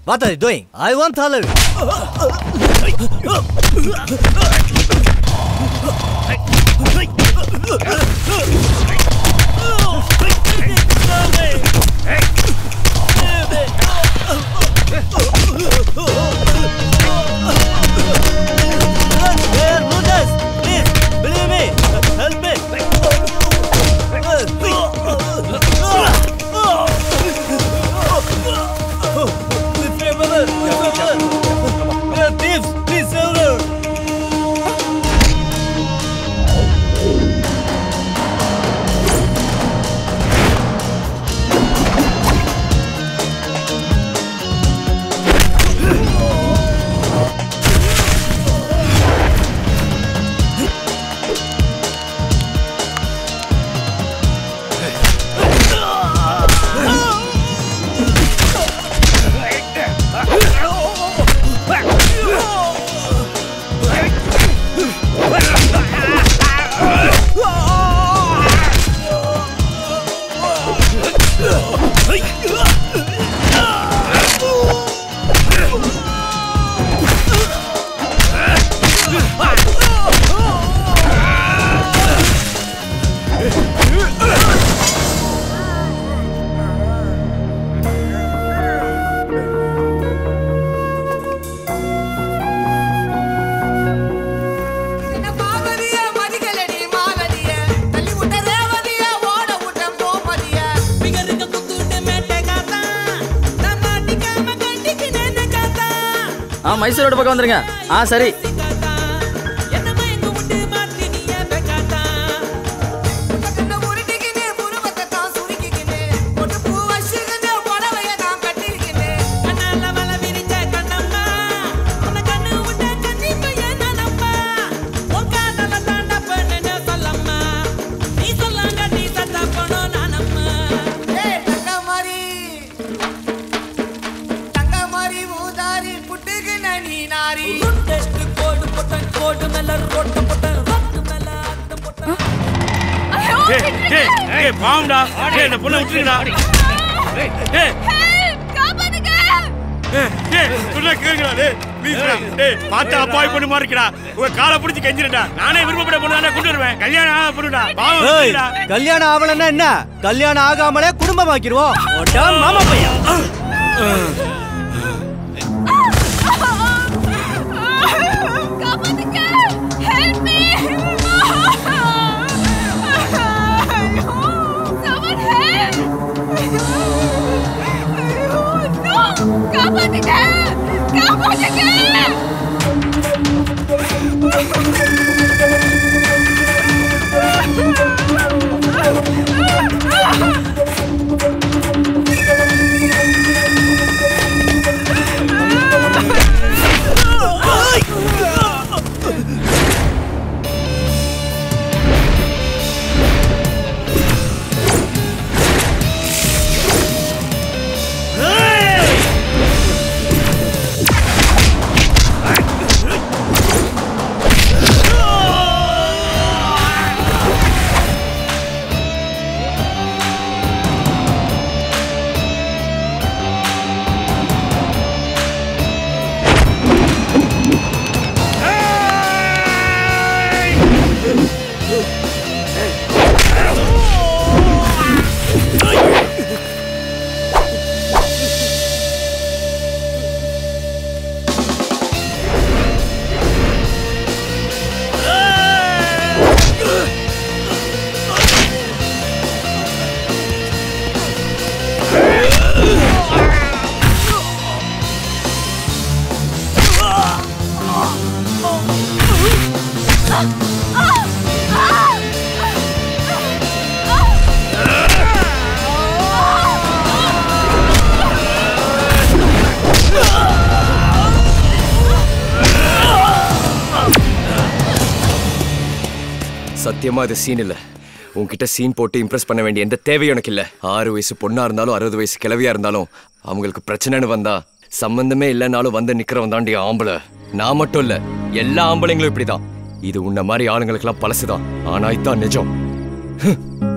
What are you doing? I won't allow you. Here, Lucas, please, believe me, help me. Thieves, please save her. என்ன மாமதிய மதிகளடி மாலதிய தள்ளி விட்ட ரேவதிய ஓட விட்ட கோமதிய பிகருங்க குத்துட்டு மேட்டை காத்தா நான் மாட்டிக்காம கண்டிக்கு நின்ன காத்தா ஆ மைசூரோட பக்கம் வந்துருங்க ஆ சரி காத்தா என்ன மயங்க விட்டு மாட்டி நீ ஏத்த காத்தா உன்ன உருட்டிக்கினே புருவத்தை தான் சுருக்கிக்கினே பொட்டு பூ வச்சுக்கினே புடவைய நான் கட்டிக்கினே கண்ணால வல விரிஞ்ச கண்ணம்மா உன்னை கண்ணு விட்ட கண்ணி பையன் நானம்மா உன் காதல தாண்ட பெண்ணுன்னு சொல்லம்மா நீ சொல்லாங்கட்டி சத்த பணம் நானம்மா ஏய் தங்க மாதிரி தங்க மாதிரி ஊதாரி புட்டுக்குன நீ நாரி டெஸ்ட் கோடு போட்டன் கோடு மேல ரோட்டு போட்டன் ரோட்டு மேல அட்டம் போட்டன் ஏய், ஏய், ஏய், பாவம்டா. ஏய், இந்த பொண்ணை விட்டுருங்கடா. ஏய், ஏய், ஏய், ஏய், சொன்னா கேளுங்கடா, டேய், please டா. டேய், பார்த்தா அப்பாவி பொண்ணு மாதிரி இருக்குடா. உங்க காலை பிடிச்சு கெஞ்சிருடா. நானே விருப்பப்பட்ட பொண்ணு தானே கொண்டு வருவேன். கல்யாணம் ஆகாத பொண்ணுடா. பாவம் ஏய், விட்டுருடா. கல்யாணம் ஆகலன்னா என்ன கல்யாணம் ஆகாமலே குடும்பமாக்கிடுவோம் ஓட்டா மாமா பையன் சத்தியமா இது சீன் இல்ல உன்கிட்ட சீன் போட்டு இம்ப்ரெஸ் பண்ண வேண்டிய எந்த தேவையும் எனக்கு இல்ல ஆறு வயசு பொண்ணா இருந்தாலும் அறுபது வயசு கிழவியா இருந்தாலும் அவங்களுக்கு பிரச்சனைன்னு வந்தா சம்பந்தமே இல்லைனாலும் வந்து நிக்கிறவன் தாண்டி ஆம்பளை நான் மட்டும் இல்ல எல்லா ஆம்பளைங்களும் இப்படிதான் இது உன்ன மாதிரி ஆளுங்களுக்கெல்லாம் பழசுதான் ஆனா இதான் நிஜம் ஹ்.